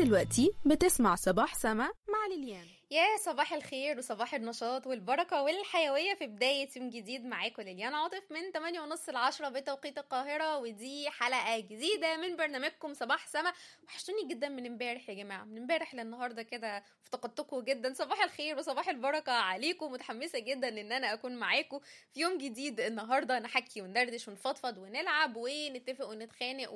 دلوقتي بتسمع صباح سما مع ليليان يا صباح الخير وصباح النشاط والبركة والحيوية في بداية يوم جديد معاكم ليليان عاطف من 8 ونص ل 10 بتوقيت القاهرة ودي حلقة جديدة من برنامجكم صباح سما وحشتوني جدا من امبارح يا جماعة من امبارح للنهاردة كده افتقدتكم جدا صباح الخير وصباح البركة عليكم متحمسة جدا ان انا اكون معاكم في يوم جديد النهاردة نحكي وندردش ونفضفض ونلعب ونتفق ونتخانق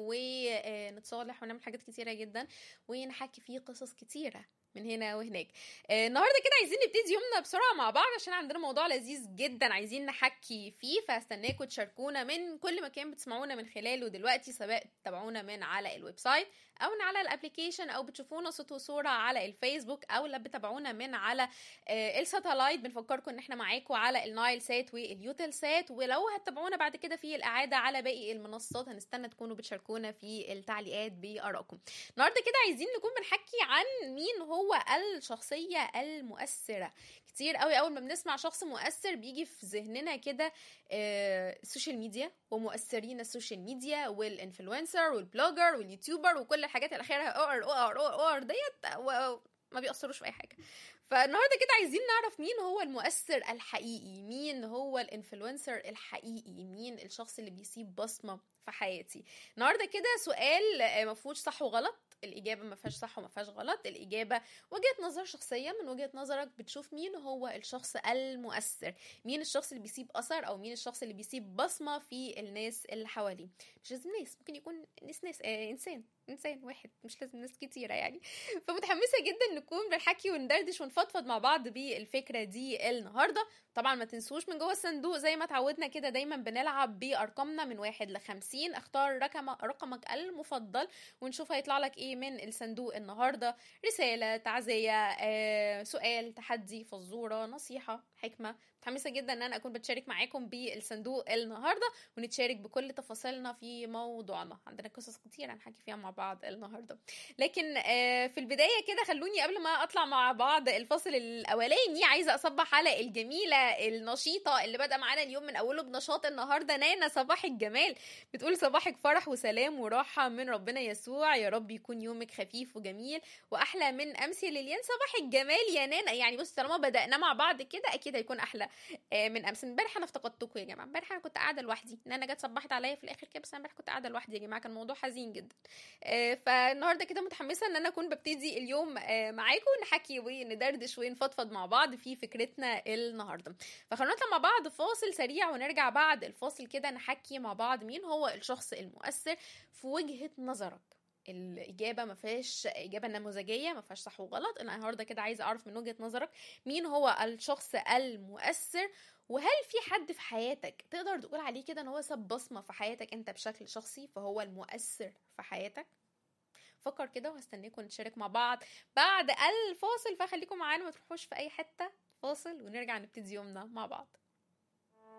ونتصالح ونعمل حاجات كتيرة جدا ونحكي فيه قصص كتيرة من هنا وهناك آه، النهارده كده عايزين نبتدي يومنا بسرعه مع بعض عشان عندنا موضوع لذيذ جدا عايزين نحكي فيه فاستناكم تشاركونا من كل مكان بتسمعونا من خلاله دلوقتي سواء تتابعونا من على الويب سايت او من على الابلكيشن او بتشوفونا صوت وصوره على الفيسبوك او لا بتابعونا من على آه، الساتلايت بنفكركم ان احنا معاكم على النايل سات واليوتل سات ولو هتتابعونا بعد كده في الاعاده على باقي المنصات هنستنى تكونوا بتشاركونا في التعليقات بارائكم النهارده كده عايزين نكون بنحكي عن مين هو الشخصيه المؤثره كتير قوي اول ما بنسمع شخص مؤثر بيجي في ذهننا كده آه، السوشيال ميديا ومؤثرين السوشيال ميديا والانفلونسر والبلوجر واليوتيوبر وكل الحاجات اللي اخرها اور اور اور اور ديت و- ما بيأثروش في اي حاجه فالنهارده كده عايزين نعرف مين هو المؤثر الحقيقي مين هو الانفلونسر الحقيقي مين الشخص اللي بيسيب بصمه في حياتي النهارده كده سؤال آه، ما فيهوش صح وغلط الاجابه ما فيهاش صح وما فيهاش غلط الاجابه وجهه نظر شخصيه من وجهه نظرك بتشوف مين هو الشخص المؤثر مين الشخص اللي بيسيب اثر او مين الشخص اللي بيسيب بصمه في الناس اللي حواليه مش لازم ناس ممكن يكون ناس ناس آه انسان انسان واحد مش لازم ناس كتيره يعني فمتحمسه جدا نكون بنحكي وندردش ونفضفض مع بعض بالفكره دي النهارده طبعا ما تنسوش من جوه الصندوق زي ما اتعودنا كده دايما بنلعب بارقامنا من واحد لخمسين اختار رقم رقمك المفضل ونشوف هيطلع لك ايه من الصندوق النهارده رساله تعزيه آه، سؤال تحدي فزوره نصيحه حكمه متحمسه جدا ان انا اكون بتشارك معاكم بالصندوق النهارده ونتشارك بكل تفاصيلنا في موضوعنا عندنا قصص كتير هنحكي فيها مع بعض النهارده لكن آه، في البدايه كده خلوني قبل ما اطلع مع بعض الفاصل الاولاني عايزه اصبح على الجميله النشيطه اللي بادئه معانا اليوم من اوله بنشاط النهارده نانا صباح الجمال بتقول صباحك فرح وسلام وراحه من ربنا يسوع يا رب يكون يومك خفيف وجميل واحلى من امس يا ليليان صباح الجمال يا نانا يعني بص طالما بدانا مع بعض كده اكيد هيكون احلى آه، من امس امبارح انا افتقدتكم يا جماعه امبارح انا كنت قاعده لوحدي نانا جت صبحت عليا في الاخر كده بس انا امبارح كنت قاعده لوحدي يا جماعه كان الموضوع حزين جدا آه، فالنهارده كده متحمسه ان انا اكون ببتدي اليوم آه، معاكم نحكي وندردش ونفضفض مع بعض في فكرتنا النهارده فخلونا نطلع مع بعض فاصل سريع ونرجع بعد الفاصل كده نحكي مع بعض مين هو الشخص المؤثر في وجهه نظرك الاجابه ما فيهاش اجابه نموذجيه ما فيهاش صح وغلط انا النهارده كده عايزه اعرف من وجهه نظرك مين هو الشخص المؤثر وهل في حد في حياتك تقدر تقول عليه كده ان هو ساب بصمه في حياتك انت بشكل شخصي فهو المؤثر في حياتك فكر كده وهستناكم نتشارك مع بعض بعد الفاصل فخليكم معانا ما تروحوش في اي حته فاصل ونرجع نبتدي يومنا مع بعض